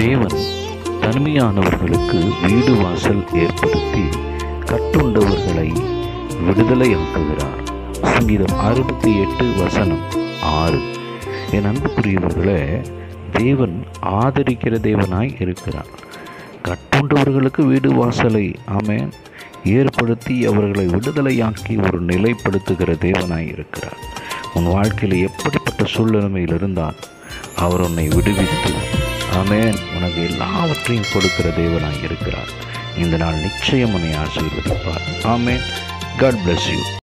தேவன் தனிமையானவர்களுக்கு வீடு வாசல் ஏற்படுத்தி கட்டுண்டவர்களை விடுதலையாக்குகிறார் சங்கீதம் அறுபத்தி எட்டு வசனம் ஆறு என் அன்புக்குரியவர்களே தேவன் ஆதரிக்கிற தேவனாய் இருக்கிறார் கட்டுண்டவர்களுக்கு வீடு வாசலை ஆமென் ஏற்படுத்தி அவர்களை விடுதலையாக்கி ஒரு நிலைப்படுத்துகிற தேவனாய் இருக்கிறார் உன் வாழ்க்கையில் எப்படிப்பட்ட சூழ்நிலைமையில் இருந்தால் அவர் உன்னை விடுவித்து ஆமென் உனக்கு எல்லாவற்றையும் கொடுக்கிற தேவனாய் இருக்கிறார் இந்த நாள் நிச்சயம் உன்னை ஆசீர்வதிப்பார் ஆமென் காட் bless யூ